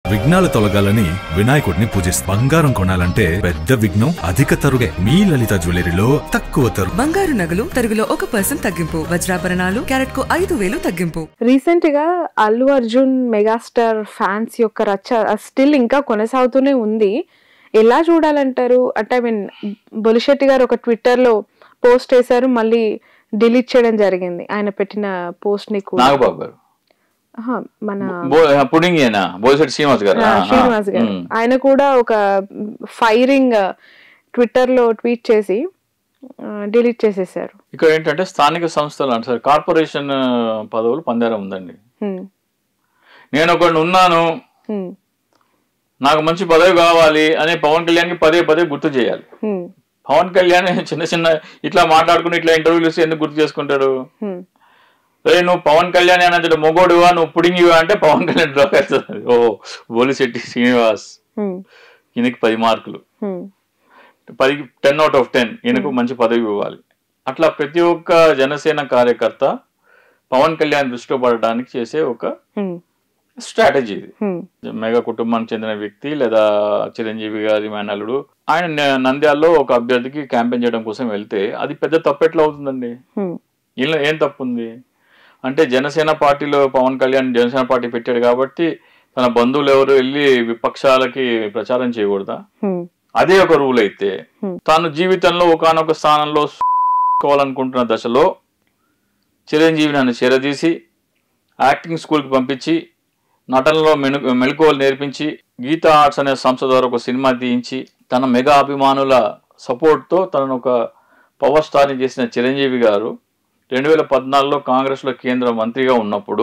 విఘ్నాలు తొలగాలని వినాయకుడిని పూజిస్తాం బంగారం కొనాలంటే పెద్ద విఘ్నం అధిక తరుగే మీ లలిత జ్యువెలరీలో తక్కువ తరుగు బంగారు నగలు తరుగులో ఒక పర్సెంట్ తగ్గింపు వజ్రాభరణాలు క్యారెట్ కు ఐదు వేలు తగ్గింపు రీసెంట్ గా అల్లు అర్జున్ మెగాస్టార్ ఫ్యాన్స్ యొక్క రచ్చ స్టిల్ ఇంకా కొనసాగుతూనే ఉంది ఎలా చూడాలంటారు అంటే ఐ మీన్ బొలిశెట్టి గారు ఒక ట్విట్టర్ లో పోస్ట్ వేశారు మళ్ళీ డిలీట్ చేయడం జరిగింది ఆయన పెట్టిన పోస్ట్ ని కూడా నాగబాబు గారు ఆహా, మన బో- పుడింగ్ ఏనా బోసిరెడ్డి శ్రీనివాస్ గారు ఆ, ఆ, శ్రీనివాస్ గారు ఉమ్. ఆయన కూడా ఒక ఫైరింగ్ ట్విట్టర్ లో ట్వీట్ చేసి డిలీట్ చేసేసారు ఇక్కడ ఏంటంటే స్థానిక సంస్థలు అంటే సార్ కార్పొరేషన్ ఆ, పదవులు పందేరం ఉందండి హ్మ్, నేను ఒకడిని ఉన్నాను హ్మ్, నాకు మంచి పదవి కావాలి అని పవన్ కళ్యాణ్కి పదే పదే గుర్తు చేయాలి హ్మ్, పవన్ కళ్యాణ్ చిన్న చిన్న ఇట్లా మాట్లాడుకుని ఇట్లా ఇంటర్వ్యూలు ఇస్తే ఎందుకు గుర్తు చేసుకుంటాడు హ్మ్, రే నువ్వు పవన్ కళ్యాణ్ అనేది మొగోడువా నువ్వు పుడింగివా అంటే పవన్ కళ్యాణ్ డ్రాప్ అవుతుంది ఓ బోలిశెట్టి శ్రీనివాస్ హ్మ్, ఈయనకి పది మార్కులు హ్మ్, పది టెన్ అవుట్ ఆఫ్ టెన్ ఈయనకు మంచి పదవి ఇవ్వాలి అట్లా ప్రతి ఒక్క జనసేన కార్యకర్త పవన్ కళ్యాణ్ దృష్టిలో పడడానికి చేసే ఒక హ్మ్, స్ట్రాటజీ ఇది హ్మ్, మెగా కుటుంబానికి చెందిన వ్యక్తి లేదా చిరంజీవి గారి మేనల్లుడు ఆయన న- నంద్యాలలో ఒక అభ్యర్థికి క్యాంపెయిన్ చేయడం కోసం వెళ్తే అది పెద్ద తప్పు ఎట్లా అవుతుందండి హ్మ్, వీళ్ళలో ఏం తప్పు ఉంది అంటే జనసేన పార్టీలో పవన్ కళ్యాణ్ జనసేన పార్టీ పెట్టాడు కాబట్టి తన బంధువులు ఎవరు వెళ్ళి విపక్షాలకి ప్రచారం చేయకూడదా హ్మ్, అదే ఒక రూల్ అయితే Hmm. తాను జీవితంలో ఒకనొక స్థానంలో కోవాలనుకుంటున్న దశలో చిరంజీవి నన్ను చేరదీసి యాక్టింగ్ స్కూల్కి పంపించి నటనలో మెను మెలకువలు నేర్పించి గీతా ఆర్ట్స్ అనే సంస్థ ద్వారా ఒక సినిమా తీయించి తన మెగా అభిమానుల సపోర్ట్తో తనను ఒక పవర్ స్టార్ని చేసిన చిరంజీవి గారు రెండు వేల పద్నాలుగులో కాంగ్రెస్లో కేంద్ర మంత్రిగా ఉన్నప్పుడు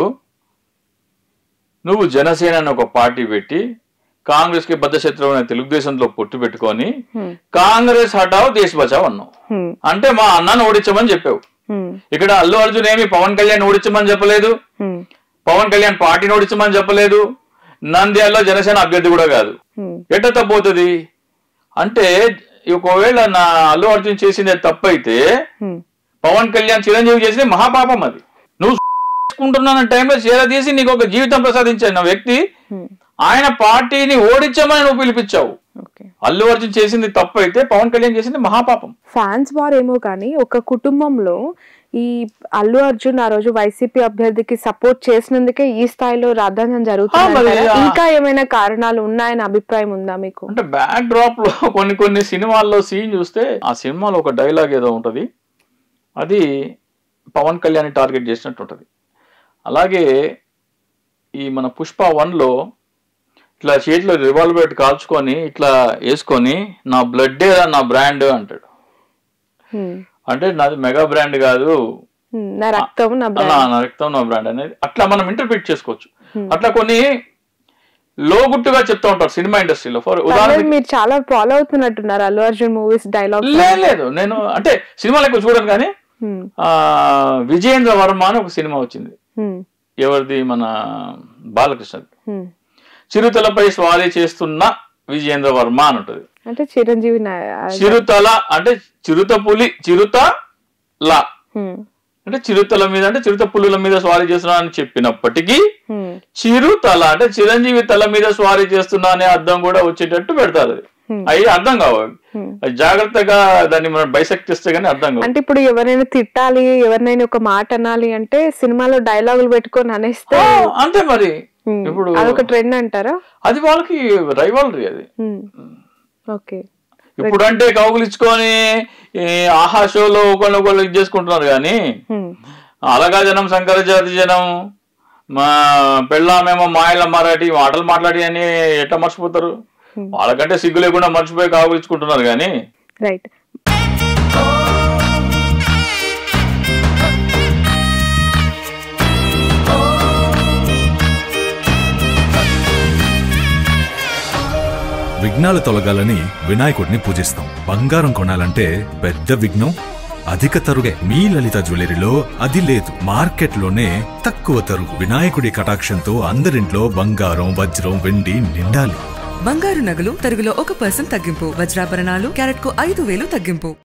నువ్వు జనసేన అని ఒక పార్టీ పెట్టి కాంగ్రెస్కి బద్ధశత్రువు అనే తెలుగుదేశంలో పొట్టు పెట్టుకొని హ్మ్, కాంగ్రెస్ హటావ్ దేశ్ బచావ్ అన్నావు హ్మ్, అంటే మా అన్నను ఓడించమని చెప్పావు హ్మ్, ఇక్కడ అల్లు అర్జున్ ఏమి పవన్ కళ్యాణ్ ఓడించమని చెప్పలేదు హ్మ్, పవన్ కళ్యాణ్ పార్టీని ఓడించమని చెప్పలేదు నంద్యాలలో జనసేన అభ్యర్థి కూడా కాదు హ్మ్, ఎట్ట తప్పవుతుంది అంటే ఒకవేళ నా అల్లు అర్జున్ చేసింది తప్పు అయితే హ్మ్, పవన్ కళ్యాణ్ చిరంజీవి చేసింది మహాపాపం అది నువ్వు చేసుకుంటున్న టైంలో చేరదీసి నీకు ఒక జీవితం ప్రసాదించిన వ్యక్తి హ్మ్. ఆయన పార్టీని ఓడించమని నువ్వు పిలిపించావు ఓకే అల్లు అర్జున్ చేసింది తప్పు అయితే పవన్ కళ్యాణ్ చేసింది మహాపాపం ఫ్యాన్స్ వార్ ఏమో కానీ ఒక కుటుంబంలో ఈ అల్లు అర్జున్ ఆ రోజు వైసీపీ అభ్యర్థికి సపోర్ట్ చేసినందుకే ఈ స్థాయిలో రాద్ధాంతం ఆ, జరుగుతుంది మరి అంటారా? ఆ- ఇంకా ఏమైనా కారణాలు ఉన్నాయని అభిప్రాయం ఉందా మీకు అంటే బ్యాక్ డ్రాప్ లో కొన్ని కొన్ని సినిమాల్లో సీన్ చూస్తే ఆ సినిమాలో ఒక డైలాగ్ ఏదో ఉంటది అది పవన్ కళ్యాణ్ టార్గెట్ చేసినట్టు ఉంటది అలాగే ఈ మన పుష్ప వన్ లో ఇట్లా చేతిలో రివాల్వర్ పెట్టి కాల్చుకొని ఇట్లా వేసుకొని నా బ్లడ్డే నా బ్రాండ్ అంటాడు హ్మ్, అంటే నాది మెగా బ్రాండ్ కాదు హ్మ్, నా రక్తం నా నా బ్రాండ్ నా రక్తం నా బ్రాండ్ అనేది అట్లా మనం ఇంటర్ప్రిట్ చేసుకోవచ్చు Hmm. అట్లా కొన్ని లోగుట్టుగా చెప్తా ఉంటారు సినిమా ఇండస్ట్రీలో ఫర్ ఉదాహరణ పర్లేదు, మీరు చాలా ఫాలో అవుతున్నట్టున్నారు అల్లు అర్జున్ మూవీస్ డైలాగ్ లేదు లేదు నేను అంటే సినిమాలు ఎక్కువ చూడను కానీ ఆ, విజయేంద్ర వర్మ అని ఒక సినిమా వచ్చింది ఎవరిది మన బాలకృష్ణది చిరుతలపై స్వారీ చేస్తున్న విజయేంద్ర వర్మ అని ఉంటుంది అంటే చిరంజీవి నా- చిరుతల అంటే చిరుత పులి చిరుత లా హ్మ్, అంటే చిరుతల మీద అంటే చిరుత పులుల మీద స్వారీ చేస్తున్నా అని చెప్పినప్పటికీ హ్మ్, చిరుతల అంటే చిరంజీవి తల మీద స్వారీ చేస్తున్నా అనే అర్థం కూడా వచ్చేటట్టు పెడతారు అది Hmm. అవి అర్థం కావాలి హ్మ్. అది జాగ్రత్తగా దాన్ని మనం బైసెక్ట్ చేస్తే గానీ అర్థం కావు అంటే ఇప్పుడు ఎవరైనా తిట్టాలి ఎవరినైనా ఒక మాట అనాలి అంటే సినిమాలో డైలాగులు పెట్టుకొని అనేస్తే ఆ, అంతే మరి హ్మ్, ఇప్పుడు అదొక ట్రెండ్ అంటారా అది వాళ్ళకి రైవాలరీ అది హ్మ్, ఓకే ఇప్పుడు అంటే కౌగులించుకొని ఈ ఆహా షోలో ఒకళ్ళు ఒకళ్ళు ఇది చేసుకుంటున్నారు కానీ హ్మ్, అలగా జనం శంకర జాతి జనం మా పెళ్ళామేమో మాయల మరాఠీ మాటలు మాట్లాడి అని ఎట్లా మర్చిపోతారు Hmm. వాళ్ళకంటే సిగ్గు లేకుండా మర్చిపోయి కాగులించుకుంటున్నారు కానీ రైట్ విఘ్నాలు తొలగాలని వినాయకుడిని పూజిస్తాం బంగారం కొనాలంటే పెద్ద విఘ్నం అధిక తరుగే మీ లలిత జ్యువెలరీలో అది లేదు మార్కెట్లోనే తక్కువ తరుగు వినాయకుడి కటాక్షంతో అందరింట్లో బంగారం వజ్రం వెండి నిండాలి బంగారు నగలు తరుగులో ఒక పర్సెంట్ తగ్గింపు వజ్రాభరణాలు క్యారెట్ కు ఐదు వేలు తగ్గింపు